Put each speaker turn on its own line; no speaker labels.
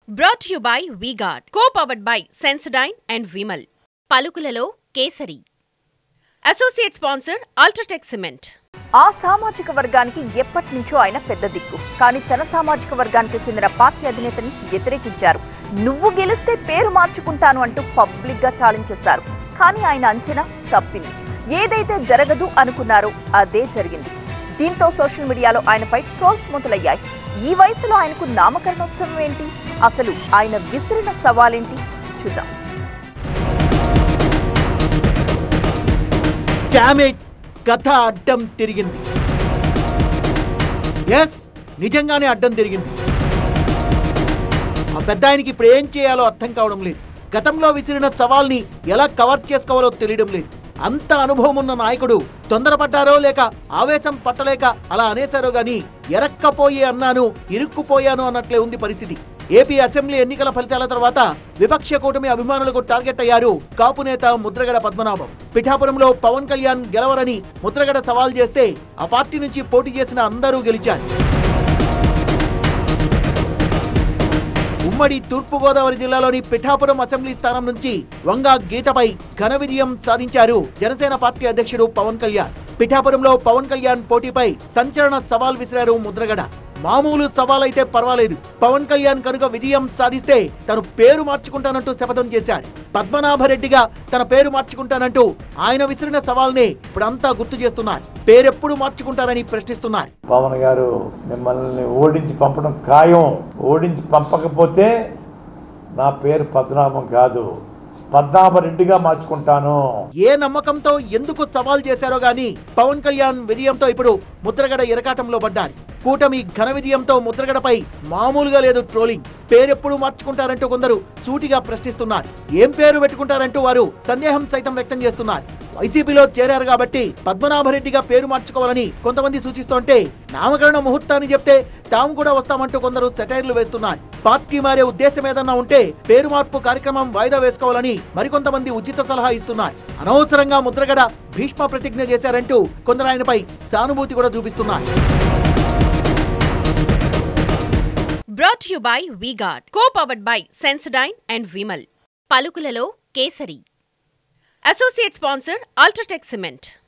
brought you by V Guard co powered by Sensodyne and Vimal పలుకులలో Kesari associate sponsor UltraTech cement
ఆ సామాజిక వర్గానికి ఎప్పటి నుంచో ఆయన పెద్ద దిక్కు కానీ తన సామాజిక వర్గానికి చెందిన పార్టీ అధినేతని వ్యతిరేకించారు నువ్వు గెలిస్తే పేరు మార్చుకుంటాను అంటూ పబ్లిక్ గా ఛాలెంజ్ చేశారు కానీ ఆయన అంచనా తప్పింది ఏదైతే జరగదు అనుకున్నారో అదే జరిగింది దీంతో సోషల్ మీడియాలో ఆయనపై ట్రోల్స్ మొదలయ్యాయి ఈ వయసులో ఆయనకు నామకరణోత్సవం ఏంటి అసలు ఆయన విసిరిన సవాలేంటి చూద్దాం
డామేజ్ కథ అడ్డం తిరిగింది ఎస్ నిజంగానే అడ్డం తిరిగింది ఆ పెద్ద ఆయనకి ఇప్పుడు ఏం చేయాలో అర్థం కావడం లేదు గతంలో విసిరిన సవాల్ని ఎలా కవర్ చేసుకోవాలో తెలియడం లేదు అంత అనుభవం ఉన్న నాయకుడు తొందరపడ్డారో లేక ఆవేశం పట్టలేక అలా అనేశారో గాని ఎరక్కపోయి అన్నాను ఇరుక్కుపోయాను అన్నట్లే ఉంది పరిస్థితి ఏపీ అసెంబ్లీ ఎన్నికల ఫలితాల తర్వాత విపక్ష కూటమి అభిమానులకు టార్గెట్ అయ్యారు కాపు నేత ముద్రగడ పద్మనాభం పిఠాపురంలో పవన్ కళ్యాణ్ గెలవరని ముద్రగడ సవాల్ చేస్తే ఆ పార్టీ నుంచి పోటీ చేసిన అందరూ గెలిచారు ఉమ్మడి తూర్పుగోదావరి జిల్లాలోని పిఠాపురం అసెంబ్లీ స్థానం నుంచి వంగా గీతపై ఘన విజయం సాధించారు జనసేన పార్టీ అధ్యక్షుడు పవన్ కళ్యాణ్ పిఠాపురంలో పవన్ కళ్యాణ్ పోటీపై సంచలన సవాల్ విసిరారు ముద్రగడ మామూలు సవాల్ అయితే పర్వాలేదు పవన్ కళ్యాణ్ కనుక విజయం సాధిస్తే తను పేరు మార్చుకుంటానంటూ శపథం చేశారు పద్మనాభరెడ్డిగా తన పేరు మార్చుకుంటానంటూ ఆయన విసిరిన సవాల్ని ఇప్పుడంతా గుర్తు చేస్తున్నారు పేరెప్పుడు మార్చుకుంటారని ప్రశ్నిస్తున్నారు
పవన్ గారు మిమ్మల్ని ఓడించి పంపడం ఖాయం ఓడించి పంపకపోతే నా పేరు పద్మనాభం కాదు పద్మనాభరెడ్డిగా మార్చుకుంటాను
ఏ నమ్మకంతో ఎందుకు సవాల్ చేశారో గాని పవన్ కళ్యాణ్ విజయంతో ఇప్పుడు ముద్రగడ ఇరకాటంలో పడ్డారు కూటమి ఘన విజయంతో ముద్రగడపై మామూలుగా లేదు ట్రోలింగ్ పేరెప్పుడు మార్చుకుంటారంటూ కొందరు సూటిగా ప్రశ్నిస్తున్నారు ఏం పేరు పెట్టుకుంటారంటూ వారు సందేహం సైతం వ్యక్తం చేస్తున్నారు వైసీపీలో చేరారు కాబట్టి పద్మనాభరెడ్డిగా పేరు మార్చుకోవాలని కొంతమంది సూచిస్తుంటే నామకరణ ముహూర్తాన్ని చెప్తే తాము కూడా వస్తామంటూ కొందరు సెటైర్లు వేస్తున్నారు పార్టీ మారే ఉద్దేశం ఏదన్నా ఉంటే పేరు మార్పు కార్యక్రమం వాయిదా వేసుకోవాలని మరికొంతమంది ఉచిత సలహా ఇస్తున్నారు అనవసరంగా ముద్రగడ భీష్మ ప్రతిజ్ఞ చేశారంటూ కొందరు ఆయనపై సానుభూతి కూడా చూపిస్తున్నారు
brought you by V Guard co powered by Sensodyne and Vimal పలుకులలో Kesari associate sponsor UltraTech cement